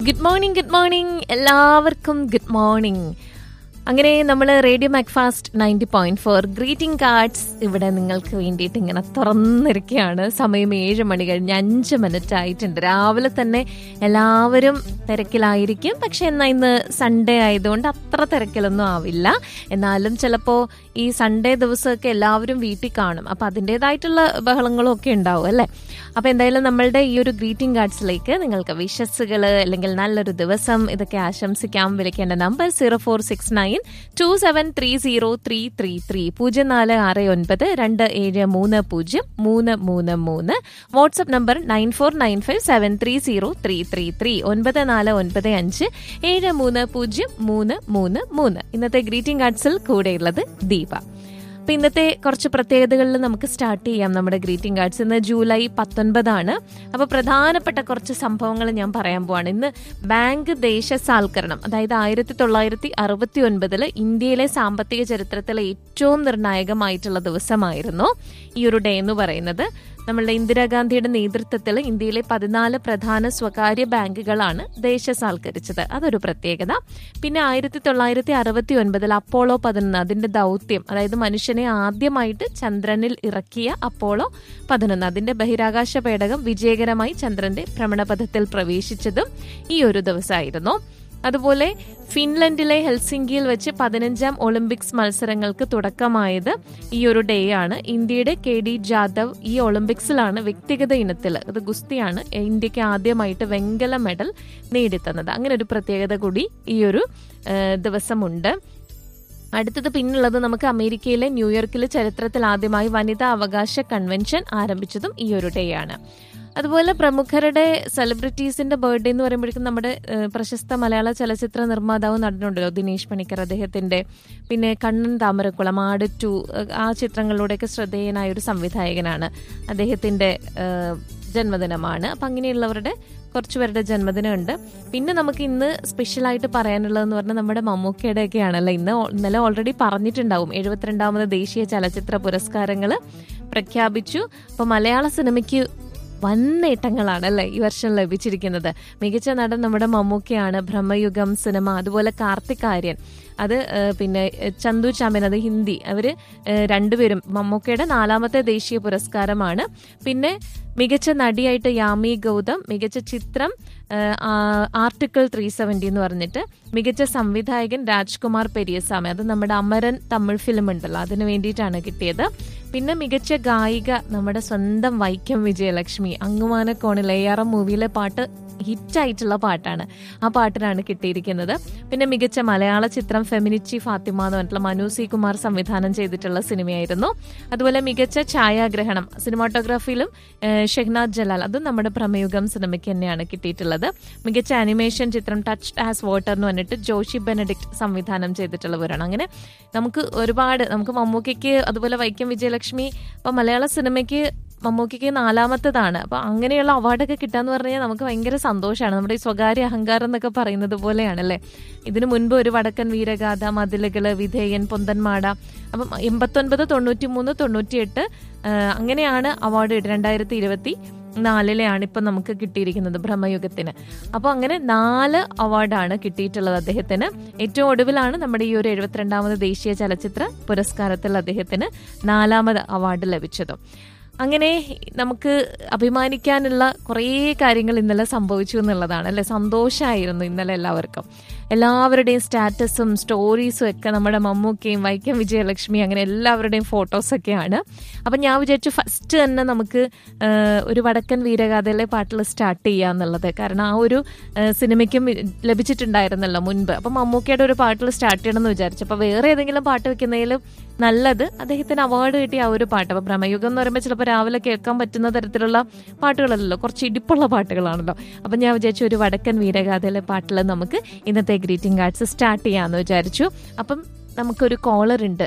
good morning good morning എല്ലാവർക്കും good morning അങ്ങനെ നമ്മൾ radio Macfast ninety point four greeting cards ഇവിടെ നിങ്ങൾക്ക് വേണ്ടിയിട്ട് ഇങ്ങനെ തുറന്നിരിക്കുകയാണ് സമയം ഏഴ് മണി കഴിഞ്ഞ് അഞ്ച് മിനിറ്റ് ആയിട്ടുണ്ട് രാവിലെ തന്നെ എല്ലാവരും തിരക്കിലായിരിക്കും പക്ഷെ എന്നാൽ ഇന്ന് സൺഡേ ആയതുകൊണ്ട് അത്ര തിരക്കിലൊന്നും ആവില്ല എന്നാലും ചിലപ്പോൾ ഈ സൺഡേ ദിവസമൊക്കെ എല്ലാവരും വീട്ടിൽ കാണും അപ്പം അതിൻ്റെതായിട്ടുള്ള ബഹളങ്ങളും ഒക്കെ ഉണ്ടാവും അല്ലേ അപ്പം എന്തായാലും നമ്മളുടെ ഈ ഒരു ഗ്രീറ്റിംഗ് കാർഡ്സിലേക്ക് നിങ്ങൾക്ക് വിഷസ്സുകൾ അല്ലെങ്കിൽ നല്ലൊരു ദിവസം ഇതൊക്കെ ആശംസിക്കാം വിളിക്കേണ്ട number zero four six nine two seven three zero three three three പൂജ്യം നാല് ആറ് ഒൻപത് രണ്ട് ഏഴ് മൂന്ന് പൂജ്യം മൂന്ന് മൂന്ന് മൂന്ന് WhatsApp number nine four nine five seven three zero three three three ഒൻപത് നാല് ഒൻപത് അഞ്ച് ഏഴ് മൂന്ന് പൂജ്യം മൂന്ന് മൂന്ന് മൂന്ന് ഇന്നത്തെ ഗ്രീറ്റിംഗ് കാർഡ്സിൽ കൂടെയുള്ളത് ദീപ അപ്പൊ ഇന്നത്തെ കുറച്ച് പ്രത്യേകതകളിൽ നമുക്ക് സ്റ്റാർട്ട് ചെയ്യാം നമ്മുടെ ഗ്രീറ്റിംഗ് കാർഡ്സ് ഇന്ന് ജൂലൈ പത്തൊൻപതാണ് അപ്പൊ പ്രധാനപ്പെട്ട കുറച്ച് സംഭവങ്ങൾ ഞാൻ പറയാൻ പോവാണ് ഇന്ന് ബാങ്ക് ദേശസാൽക്കരണം അതായത് ആയിരത്തി തൊള്ളായിരത്തി അറുപത്തി ഒൻപതില് ഇന്ത്യയിലെ സാമ്പത്തിക ചരിത്രത്തിലെ ഏറ്റവും നിർണായകമായിട്ടുള്ള ദിവസമായിരുന്നു ഈ ഒരു ഡേ എന്ന് പറയുന്നത് നമ്മളുടെ ഇന്ദിരാഗാന്ധിയുടെ നേതൃത്വത്തിൽ ഇന്ത്യയിലെ പതിനാല് പ്രധാന സ്വകാര്യ ബാങ്കുകളാണ് ദേശസാൽക്കരിച്ചത് അതൊരു പ്രത്യേകത പിന്നെ ആയിരത്തി തൊള്ളായിരത്തി അറുപത്തി ഒൻപതിൽ അപ്പോളോ പതിനൊന്ന് അതിന്റെ ദൗത്യം അതായത് മനുഷ്യനെ ആദ്യമായിട്ട് ചന്ദ്രനിൽ ഇറക്കിയ അപ്പോളോ പതിനൊന്ന് അതിന്റെ ബഹിരാകാശ പേടകം വിജയകരമായി ചന്ദ്രന്റെ ഭ്രമണപഥത്തിൽ പ്രവേശിച്ചതും ഈ ഒരു ദിവസമായിരുന്നു അതുപോലെ ഫിൻലൻഡിലെ ഹെൽസിംഗിയിൽ വെച്ച് പതിനഞ്ചാം ഒളിമ്പിക്സ് മത്സരങ്ങൾക്ക് തുടക്കമായത് ഈ ഒരു ഡേ ആണ് ഇന്ത്യയുടെ കെ ഡി ജാദവ് ഈ ഒളിമ്പിക്സിലാണ് വ്യക്തിഗത ഇനത്തിൽ അത് ഗുസ്തിയാണ് ഇന്ത്യക്ക് ആദ്യമായിട്ട് വെങ്കല മെഡൽ നേടിത്തന്നത് അങ്ങനെ ഒരു പ്രത്യേകത കൂടി ഈ ഒരു ഏഹ്, ദിവസമുണ്ട് അടുത്തത് പിന്നുള്ളത് നമുക്ക് അമേരിക്കയിലെ ന്യൂയോർക്കിൽ ചരിത്രത്തിൽ ആദ്യമായി വനിതാ അവകാശ കൺവെൻഷൻ ആരംഭിച്ചതും ഈ ഒരു ഡേ ആണ് അതുപോലെ പ്രമുഖരുടെ സെലിബ്രിറ്റീസിന്റെ ബർത്ത്ഡേ എന്ന് പറയുമ്പോഴേക്കും നമ്മുടെ ഏഹ്, പ്രശസ്ത മലയാള ചലച്ചിത്ര നിർമ്മാതാവ് നടനുണ്ടല്ലോ ദിനേശ് പണിക്കർ അദ്ദേഹത്തിന്റെ പിന്നെ കണ്ണൻ താമരക്കുളം ആട് ടു ആ ചിത്രങ്ങളിലൂടെയൊക്കെ ശ്രദ്ധേയനായ ഒരു സംവിധായകനാണ് അദ്ദേഹത്തിന്റെ ഏഹ്, ജന്മദിനമാണ് അപ്പം അങ്ങനെയുള്ളവരുടെ കുറച്ച് പേരുടെ ജന്മദിനമുണ്ട് പിന്നെ നമുക്ക് ഇന്ന് സ്പെഷ്യലായിട്ട് പറയാനുള്ളതെന്ന് പറഞ്ഞാൽ നമ്മുടെ മമ്മൂക്കയുടെ ഒക്കെ ആണല്ലോ ഇന്ന് ഓ- ഇന്നലെ ഓൾറെഡി പറഞ്ഞിട്ടുണ്ടാവും എഴുപത്തിരണ്ടാമത് ദേശീയ ചലച്ചിത്ര പുരസ്കാരങ്ങൾ പ്രഖ്യാപിച്ചു അപ്പോൾ മലയാള സിനിമയ്ക്ക് വൻ നേട്ടങ്ങളാണ് അല്ലേ ഈ വർഷം ലഭിച്ചിരിക്കുന്നത് മികച്ച നടൻ നമ്മുടെ മമ്മൂക്കയാണ് ബ്രഹ്മയുഗം സിനിമ അതുപോലെ കാർത്തിക് ആര്യൻ അത് ഏഹ്, പിന്നെ ഏഹ്, ചന്തു ചാമ്യൻ അത് ഹിന്ദി അവര് ഏഹ്, രണ്ടുപേരും മമ്മൂക്കയുടെ നാലാമത്തെ ദേശീയ പുരസ്കാരമാണ് പിന്നെ മികച്ച നടിയായിട്ട് യാമി ഗൗതം മികച്ച ചിത്രം ഏഹ്, ആ- ആർട്ടിക്കിൾ ത്രീ സെവൻറ്റി എന്ന് പറഞ്ഞിട്ട് മികച്ച സംവിധായകൻ രാജ്കുമാർ പെരിയസ്വാമി അത് നമ്മുടെ അമരൻ തമിഴ് ഫിലിം ഉണ്ടല്ലോ അതിന് വേണ്ടിയിട്ടാണ് കിട്ടിയത് പിന്നെ മികച്ച ഗായിക നമ്മുടെ സ്വന്തം വൈക്കം വിജയലക്ഷ്മി അങ്ങുമാനക്കോണിൽ എ ആർ എം മൂവിയിലെ പാട്ട് ഹിറ്റായിട്ടുള്ള പാട്ടാണ് ആ പാട്ടിനാണ് കിട്ടിയിരിക്കുന്നത് പിന്നെ മികച്ച മലയാള ചിത്രം ഫെമിനിച്ചി ഫാത്തിമ എന്ന് പറഞ്ഞിട്ടുള്ള മനു സി കുമാർ സംവിധാനം ചെയ്തിട്ടുള്ള സിനിമയായിരുന്നു അതുപോലെ മികച്ച ഛായാഗ്രഹണം സിനിമാട്ടോഗ്രാഫിയിലും ഏഹ്, ഷെഹ്നാദ് ജലാൽ അതും നമ്മുടെ പ്രമയുഗം സിനിമയ്ക്ക് തന്നെയാണ് കിട്ടിയിട്ടുള്ളത് മികച്ച ആനിമേഷൻ ചിത്രം ടച്ച് ആസ് വാട്ടർ എന്ന് പറഞ്ഞിട്ട് ജോഷി ബെനഡിക്ട് സംവിധാനം ചെയ്തിട്ടുള്ളവരാണ് അങ്ങനെ നമുക്ക് ഒരുപാട് നമുക്ക് മമ്മൂക്കയ്ക്ക് അതുപോലെ വൈക്കം വിജയലക്ഷ്മി ഇപ്പൊ മലയാള സിനിമയ്ക്ക് മമ്മൂക്കയ്ക്ക് നാലാമത്തേതാണ് അപ്പൊ അങ്ങനെയുള്ള അവാർഡൊക്കെ കിട്ടാന്ന് പറഞ്ഞാൽ നമുക്ക് ഭയങ്കര സന്തോഷമാണ് നമ്മുടെ ഈ സ്വകാര്യ അഹങ്കാരം എന്നൊക്കെ പറയുന്നത് പോലെയാണല്ലേ ഇതിനു മുൻപ് ഒരു വടക്കൻ വീരഗാഥ മതിലുകള് വിധേയൻ പൊന്തന്മാട അപ്പം എൺപത്തൊൻപത് തൊണ്ണൂറ്റി മൂന്ന് തൊണ്ണൂറ്റിയെട്ട് അങ്ങനെയാണ് അവാർഡ് രണ്ടായിരത്തി ഇരുപത്തി നാലിലെയാണ് ഇപ്പം നമുക്ക് കിട്ടിയിരിക്കുന്നത് ബ്രഹ്മയുഗത്തിന് അപ്പോൾ അങ്ങനെ നാല് അവാർഡാണ് കിട്ടിയിട്ടുള്ളത് അദ്ദേഹത്തിന് ഏറ്റവും ഒടുവിലാണ് നമ്മുടെ ഈ ഒരു എഴുപത്തിരണ്ടാമത് ദേശീയ ചലച്ചിത്ര പുരസ്കാരത്തിൽ അദ്ദേഹത്തിന് നാലാമത് അവാർഡ് ലഭിച്ചതും അങ്ങനെ നമുക്ക് അഭിമാനിക്കാനുള്ള കുറേ കാര്യങ്ങൾ ഇന്നലെ സംഭവിച്ചു എന്നുള്ളതാണ് അല്ലെ സന്തോഷമായിരുന്നു ഇന്നലെ എല്ലാവർക്കും എല്ലാവരുടെയും സ്റ്റാറ്റസും സ്റ്റോറീസും ഒക്കെ നമ്മുടെ മമ്മൂക്കയും വൈക്കം വിജയലക്ഷ്മി അങ്ങനെ എല്ലാവരുടെയും ഫോട്ടോസൊക്കെയാണ് അപ്പം ഞാൻ വിചാരിച്ചു ഫസ്റ്റ് തന്നെ നമുക്ക് ആ, ഒരു വടക്കൻ വീരഗാഥയിലെ പാട്ടിൽ സ്റ്റാർട്ട് ചെയ്യാന്നുള്ളത് കാരണം ആ ഒരു ആ, സിനിമയ്ക്കും ലഭിച്ചിട്ടുണ്ടായിരുന്നല്ലോ മുൻപ് അപ്പം മമ്മൂക്കയുടെ ഒരു പാട്ടിൽ സ്റ്റാർട്ട് ചെയ്യണമെന്ന് വിചാരിച്ചു അപ്പോൾ വേറെ ഏതെങ്കിലും പാട്ട് വെക്കുന്നതിലും നല്ലത് അദ്ദേഹത്തിന് അവാർഡ് കിട്ടിയ ആ ഒരു പാട്ട് അപ്പോൾ ഭ്രമയുഗം എന്ന് പറയുമ്പോൾ ചിലപ്പോൾ രാവിലെ കേൾക്കാൻ പറ്റുന്ന തരത്തിലുള്ള പാട്ടുകളല്ലല്ലോ കുറച്ച് ഇടിപ്പുള്ള പാട്ടുകളാണല്ലോ അപ്പം ഞാൻ വിചാരിച്ചു ഒരു വടക്കൻ വീരഗാഥയിലെ പാട്ടിൽ നമുക്ക് ഇന്നത്തെ ഗ്രീറ്റിംഗ് കാർഡ്സ് സ്റ്റാർട്ട് ചെയ്യാമെന്ന് വിചാരിച്ചു അപ്പം നമുക്കൊരു കോളർ ഉണ്ട്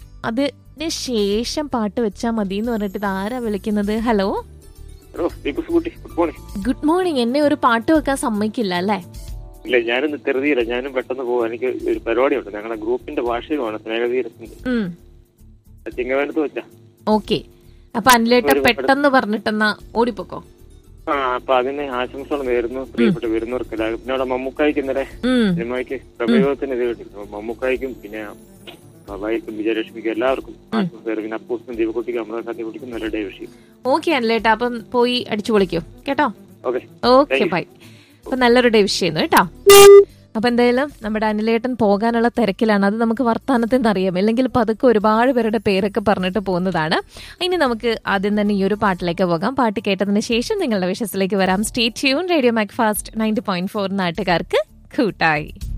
അതിന് ശേഷം പാട്ട് വെച്ചാൽ മതി എന്ന് പറഞ്ഞിട്ട് ഇത് ആരാ വിളിക്കുന്നത് ഹലോ ഹലോ ദീപസ് കുട്ടി ഗുഡ് മോർണിംഗ് ഗുഡ് മോർണിംഗ് എന്നെ ഒരു പാട്ട് വെക്കാൻ സമ്മതിക്കില്ല അല്ലേ ഇല്ല ഞാനൊന്ന് തെറുതിയില്ല ഞാനും പെട്ടെന്ന് പോവാം എനിക്ക് ഒരു പരിപാടിയുണ്ട് ഞങ്ങളുടെ ഗ്രൂപ്പിന്റെ വാർഷികമാണ് സ്നേഹതീരത്തിന്റെ ഉം ചിങ്ങവനത്ത് വെച്ചാ ഓക്കെ അപ്പൊ അനിലേട്ട ഒരു പെട്ടെന്ന് പറഞ്ഞിട്ടെന്നാ ഓടിപ്പോക്കോ ആ അപ്പൊ അതിന് ആശംസകൾ നേരുന്നു പ്രിയപ്പെട്ട വരുന്നവർക്കെല്ലാം പിന്നെ അവിടെ മമ്മൂക്കായ്ക്ക് ഇന്നലെ ഉം സിനിമയ്ക്ക് പ്രമേയത്തിന് ഇത് കിട്ടിയിരുന്നു മമ്മൂക്കായ്ക്കും പിന്നെ ബാബായിക്കും വിജയലക്ഷ്മിക്കും എല്ലാവർക്കും ആശംസ നേരും പിന്നെ അപ്പൂസിനും ദീപക്കുട്ടിക്കും അമൃത കുട്ടിക്കും നല്ല ഡേ വിഷയം ഓക്കെ അനിലേട്ടാ അപ്പം പോയി അടിച്ചു പൊളിക്കോ കേട്ടോ ഓക്കെ ഓക്കെ ബൈ അപ്പൊ നല്ലൊരു ഡേ വിഷ് ചെയ്യുന്നു കേട്ടോ അപ്പൊ എന്തായാലും നമ്മുടെ അനിലേട്ടൻ പോകാനുള്ള തിരക്കിലാണ് അത് നമുക്ക് വർത്താനത്തിൽ നിന്ന് അറിയാം അല്ലെങ്കിൽ പതുക്കെ ഒരുപാട് പേരുടെ പേരൊക്കെ പറഞ്ഞിട്ട് പോകുന്നതാണ് ഇനി നമുക്ക് ആദ്യം തന്നെ ഈ ഒരു പാട്ടിലേക്ക് പോകാം പാട്ട് കേട്ടതിന് ശേഷം നിങ്ങളുടെ വിഷസിലേക്ക് വരാം stay tune radio Macfast ninety point four നാട്ടുകാർക്ക് കൂട്ടായി